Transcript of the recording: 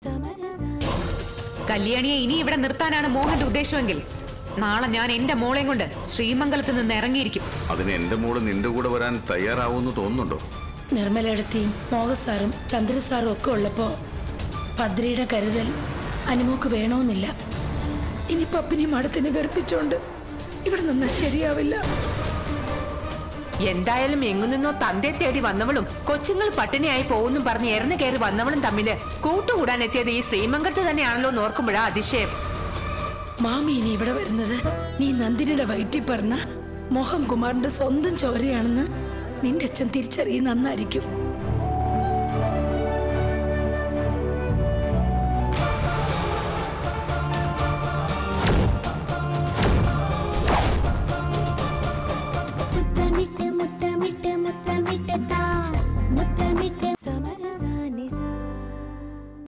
കല്യാണിയെ ഇനി ഇവിടെ നിർത്താനാണ് മോഹന്റെ ഉദ്ദേശമെങ്കിൽ നാളെ ഞാൻ എന്റെ മോളെയും കൊണ്ട് ശ്രീമംഗലത്ത് നിന്ന് ഇറങ്ങിയിരിക്കും അതിന് എന്റെ മോള് നിന്റെ കൂടെ വരാൻ തയ്യാറാവുമെന്ന് തോന്നുന്നുണ്ടോ നിർമ്മലയിടത്തെയും മോഹസാറും ചന്ദ്രസാറും ഒക്കെ ഉള്ളപ്പോ ഭദ്രയുടെ കരുതൽ അനുമോക്ക് വേണമെന്നില്ല ഇനി പപ്പിനെയും മടത്തിനെ വെറുപ്പിച്ചോണ്ട് ഇവിടെ നിന്നാ ശരിയാവില്ല എന്തായാലും എങ്ങു നിന്നോ തന്റെ തേടി വന്നവളും കൊച്ചുങ്ങൾ പട്ടിണിയായി പോകുന്നു പറഞ്ഞ് എറന്നു കയറി വന്നവളും തമ്മില് കൂട്ടുകൂടാൻ എത്തിയത് ഈ ശ്രീമംഗലത്ത് തന്നെയാണല്ലോ എന്ന് ഓർക്കുമ്പോഴാ അതിശയം മാമി ഇനി ഇവിടെ വരുന്നത് നീ നന്ദിനിയുടെ വയറ്റിൽ പറഞ്ഞ മോഹൻ കുമാറിന്റെ സ്വന്തം ചോരയാണെന്ന് നിന്റെ അച്ഛൻ തിരിച്ചറിയുന്ന നന്നായിരിക്കും